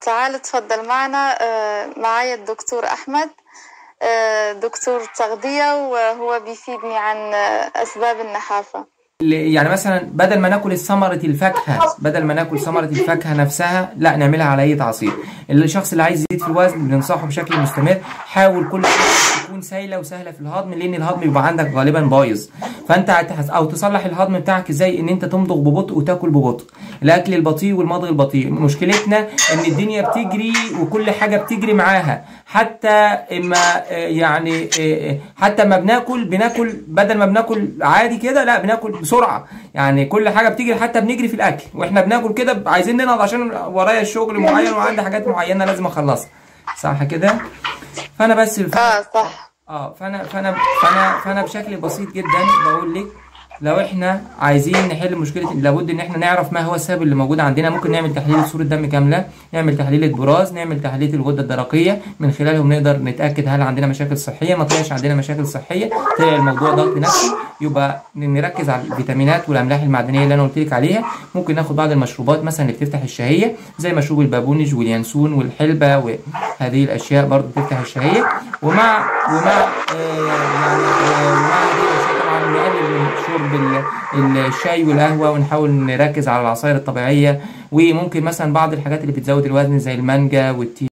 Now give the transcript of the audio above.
تعال تفضل معنا آه، معايا الدكتور أحمد آه، دكتور تغذية وهو بيفيدني عن آه، أسباب النحافة اللي- يعني مثلا بدل ما ناكل ثمرة الفاكهة بدل ما ناكل ثمرة الفاكهة نفسها لا نعملها على أي عصير الشخص اللي عايز يزيد في الوزن بننصحه بشكل مستمر حاول كل حاجة تكون سايلة وسهلة في الهضم لأن الهضم بيبقى عندك غالبا بايظ فأنت هتحس أو تصلح الهضم بتاعك إزاي إن أنت تمضغ ببطء وتاكل ببطء الأكل البطيء والمضغ البطيء مشكلتنا إن الدنيا بتجري وكل حاجة بتجري معاها حتى ما آه، يعني آه، آه، حتى ما بناكل بناكل بدل ما بناكل عادي كده لا بناكل بسرعه يعني كل حاجه بتجري حتى بنجري في الاكل واحنا بناكل كده عايزين ننهض عشان ورايا شغل معين وعندي حاجات معينه لازم اخلصها صح كده فانا بس آه صح اه فانا فانا فانا فانا بشكل بسيط جدا بقول لك لو احنا عايزين نحل مشكله لابد ان احنا نعرف ما هو السبب اللي موجود عندنا ممكن نعمل تحليل صوره دم كامله نعمل تحليل براز نعمل تحليل الغده الدرقيه من خلالهم نقدر نتاكد هل عندنا مشاكل صحيه ما طلعش عندنا مشاكل صحيه طلع الموضوع ضغط نفسي يبقى نركز على الفيتامينات والاملاح المعدنيه اللي انا قلت لك عليها ممكن ناخد بعض المشروبات مثلا اللي بتفتح الشهيه زي مشروب البابونج واليانسون والحلبه وهذه الاشياء برضو بتفتح الشهيه ومع ومع آه يعني آه ومع هذه الاشياء طبعا نقلل من شرب ال- الشاي والقهوه ونحاول نركز على العصائر الطبيعيه وممكن مثلا بعض الحاجات اللي بتزود الوزن زي المانجا والتين